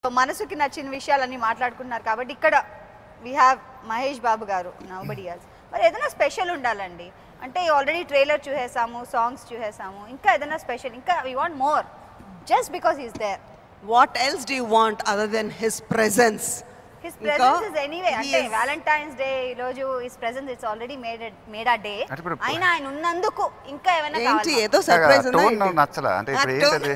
మనసుకి నచ్చిన విషయాలన్నీ మాట్లాడుకుంటున్నారు కాబట్టి ఇక్కడ వీ హ్యావ్ మహేష్ బాబు గారు నౌబడి ఎల్స్ మరి ఏదైనా స్పెషల్ ఉండాలండి అంటే ఆల్రెడీ ట్రైలర్ చూసేసాము సాంగ్స్ చూసేసాము ఇంకా ఏదైనా స్పెషల్ ఇంకా we want more just because is there what else do want other than his presence his presence is anyway అంటే వ్యాలంటైన్స్ డే ఈ రోజు his presence it's already made made a day అంటే ఇప్పుడు- అయినా ఆయన ఉన్నందుకు ఇంకా ఏమైనా ఏంటి కావాలా? ఏదో సర్ప్రైజ్ టోన్ నచ్చలా అంటే ఇప్పుడు ఏంటది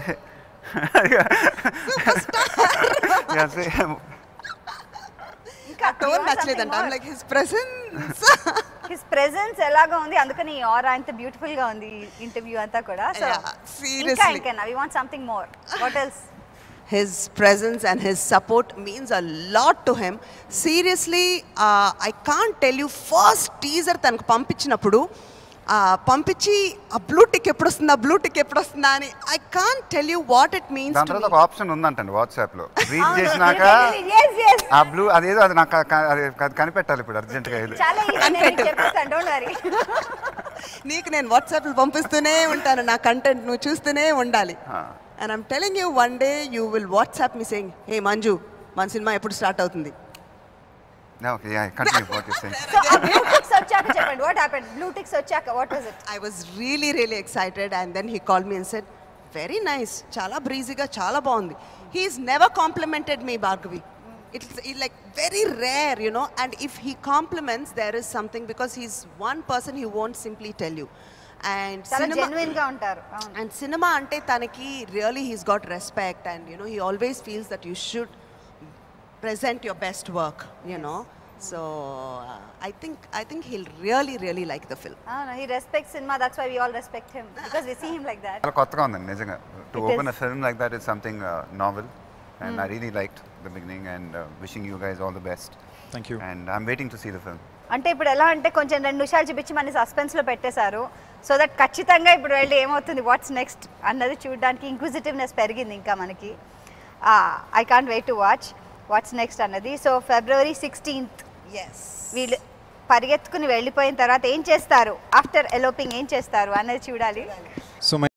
Yeah, same. ఇంకా టోన్ నచ్చలేదంట I'm like his presence his presence ఎలాగా ఉంది అందుకని ఈ ఆరా అంత బ్యూటిఫుల్ గా ఉంది ఇంటర్వ్యూ అంతా కూడా సో Yeah, ఇంకా seriously. ఇంకా we want something more what else his presence and his support means a lot to him. Seriously, uh, I can't tell you first teaser తనకు పంపించినప్పుడు ఆ, పంపించి ఆ బ్లూ టిక్ ఎప్పుడు వస్తుందా బ్లూ టిక్ ఎప్పుడు వస్తుందా అని I can't tell you what it means దాని తర్వాత ఒక ఆప్షన్ ఉందంటండి వాట్సాప్ లో రీడ్ చేసినాక yes yes ఆ బ్లూ అదేదో అది నాకు క- అది అది కనిపెట్టాలి ఇప్పుడు అర్జెంట్ గా వెళ్ళి చాలా easy, నేను మీకు చెప్పేస్తాను డోంట్ వరీ నీకు నేను వాట్సాప్లో పంపిస్తూనే ఉంటాను నా కంటెంట్ నువ్వు చూస్తూనే ఉండాలి and I'm telling you one day you will WhatsApp me saying hey Manju మన సినిమా ఎప్పుడు స్టార్ట్ అవుతుంది okay continue what you saying so ఆ బ్లూ టిక్స్ వచ్చాక చెప్పండి వాట్ హ్యాపెండ్ బ్లూ టిక్స్ వచ్చాక what was it I was really really excited and then he call me and said very nice చాలా బ్రీజీగా చాలా బాగుంది he's never complimented me Bhargavi it's like very rare you no and if he compliments there is something because he's one person he won't simply tell you and చాలా genuine గా ఉంటారు అవును and cinema అంటే తనకి really he's got respect and you know he always feels that you should present your best work you know so uh, i think i think he'll really really like the film అవును he respect cinema that's why we all respect him because we see him like that చాలా కొత్తగా ఉందండి నిజంగా to It open is. A film like that is something novel and I really liked the beginning and wishing you guys all the best Thank you. And I'm waiting to see the film అంటే ఇప్పుడు ఎలా అంటే కొంచెం రెండు నిమిషాలు చూపించి మన suspense లో పెట్టేశారు సో దట్ ఖచ్చితంగా ఇప్పుడు వెళ్ళి ఏమవుతుంది వాట్స్ నెక్స్ట్ అన్నది చూడడానికి ఇంక్విజిటివ్నెస్ పెరిగింది ఇంకా మనకి I can't wait to watch what's next అన్నది సో ఫిబ్రవరి సిక్స్టీన్త్ yes వీళ్ళు పరిగెత్తుకుని వెళ్ళిపోయిన తర్వాత ఏం చేస్తారు ఆఫ్టర్ ఎలోపింగ్ ఏం చేస్తారు అనేది చూడాలి So my